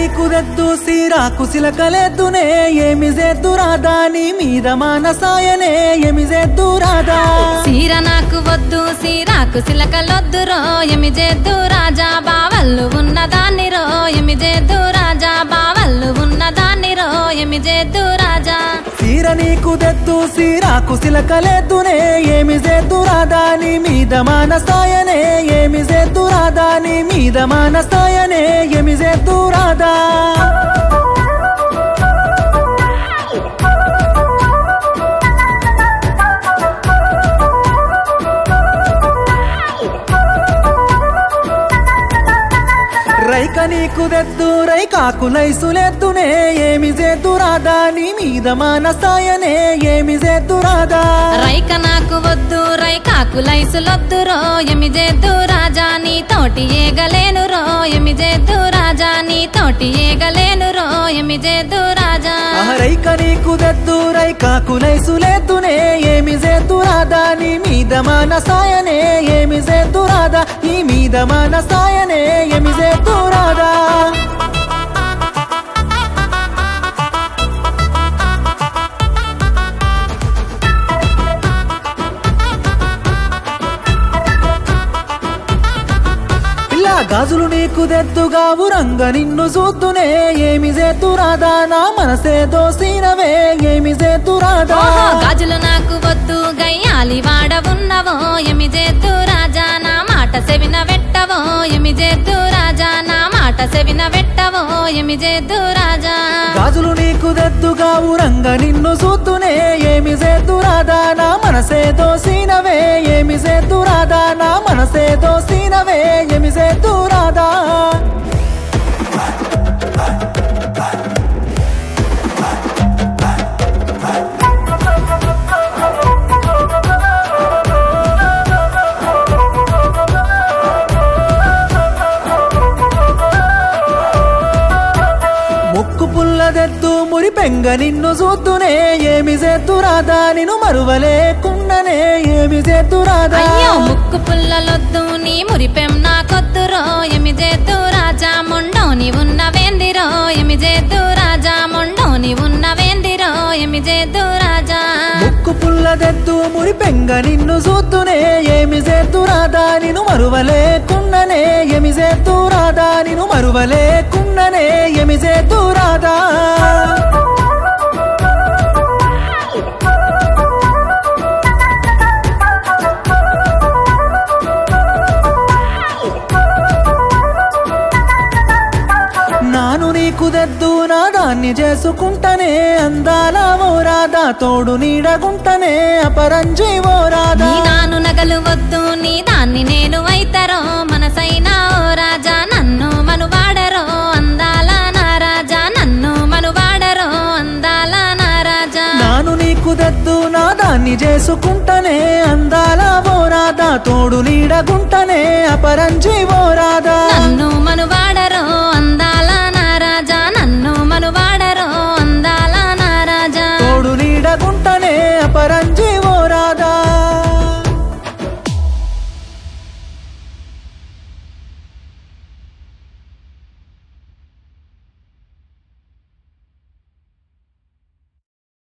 నీకు దెద్దు సీరాకు సిలకలెద్దునే ఏమి చేద్దు రాదా నీ మీద మానసాయనే ఏమి చేద్దు రాదా సీర నాకు వద్దు సీరాకు సిలకలొద్దురో ఎమి చేద్దు రాజా బావల్లు ఉన్నదాన్ని రో ఎమి చేద్దు రాజా బావల్లు ఉన్నదాన్ని రో ఎమి చేద్దు రాజా సీర నీకు దెద్దు సీరాకు సిలకలెద్దునే ఏమి చేద్దు రాదా నీ మీద మానసాయనే ఏమి చేద్దు రాదా నీ మీద మానసాయనే ఏమి చేద్దు రాదా రైక నీకు దెద్దు రైకాకు నైసులెద్దునే ఏమి చేద్దు రాదా నీ మీద మానసాయనే ఏమి చేద్దు రాదా రైక నాకు వద్దు రైకాకు లైసులొద్దురో ఎమి చేద్దు రాజా నీ తోటి ఏగలేను రో ఎమి చేద్దు రాజా నీ తోటి ఏగలేను రో ఎమి చేద్దు రాజా రైక నీకు దెద్దు రైకాకు నైసులెద్దునే ఏమి చేద్దు రాదా నీ మీద మానసాయనే ఏమి చేద్దు రాదా నీ మీద మానసాయనే ఏమి చేద్దు రాదా పిల్ల గాజులు నీకు దెద్దుగా ఉరంగ నిన్ను చూద్దునే ఏమి చేద్దు రాదా నా మనసే దోసినవే ఏమి చేద్దు రాదా ఓహో గాజులు నాకు వద్దు గయ్యాలి వాడవున్నవో ఎమి చేద్దు రాజా నా మాట సెవిన వెట్టవో ఎమి చేద్దు రాజా నా మాట సెవిన వెట్టవో ఎమి చేద్దు రాజా గాజులు నీకు దెద్దుగా ఉరంగ నిన్ను చూద్దునే ఏమి చేద్దు రాదా నా మనసే దోసినవే ఏమి చేద్దు రాదా నా మనసే దోసినవే ఏమి చేద్దు రాదా ముక్కు పుల్లదెద్దు మురి పెంగ నిన్ను చూద్దునే ఏమి చేద్దు రాదా నిన్ను మరువలేకున్ననే ఏమి చేద్దు రాదా అయ్యో ముక్కు పుల్లలొద్దు నీ మురిపెం నాకొద్దురో ఎమి చేద్దు రాజా మొండోని ఉన్నవేందిరో ఎమి చేద్దు రాజా మొండోని ఉన్నవేందిరో ఎమి చేద్దు రాజా ముక్కు పుల్లదెద్దు మురి పెంగ నిన్ను చూద్దునే ఏమి చేద్దు రాదా నిన్ను మరువలేకున్ననే ఏమి చేద్దు రాదా నిన్ను మరువలేకున్ననే ఏమి చేద్దు రాదా నాను నీకు దద్దు నా దాన్ని చేసుకుంటనే అందాల ఓ రాదా తోడు నీడగుంటనే అపరంజి ఓ రాదా నీ నాను నగలు వద్దు నీ దాన్ని నేను అయితరో మనసైనా ఓ రాజా నన్ను మనువాడరో అందాల నా రాజా నన్ను మనువాడరో అందాల నా రాజా నాను నీకు దద్దు నా దాన్ని చేసుకుంటనే అందాల ఓ రాదా తోడు నీడగుంటనే అపరంజి ఓ రాదా నన్ను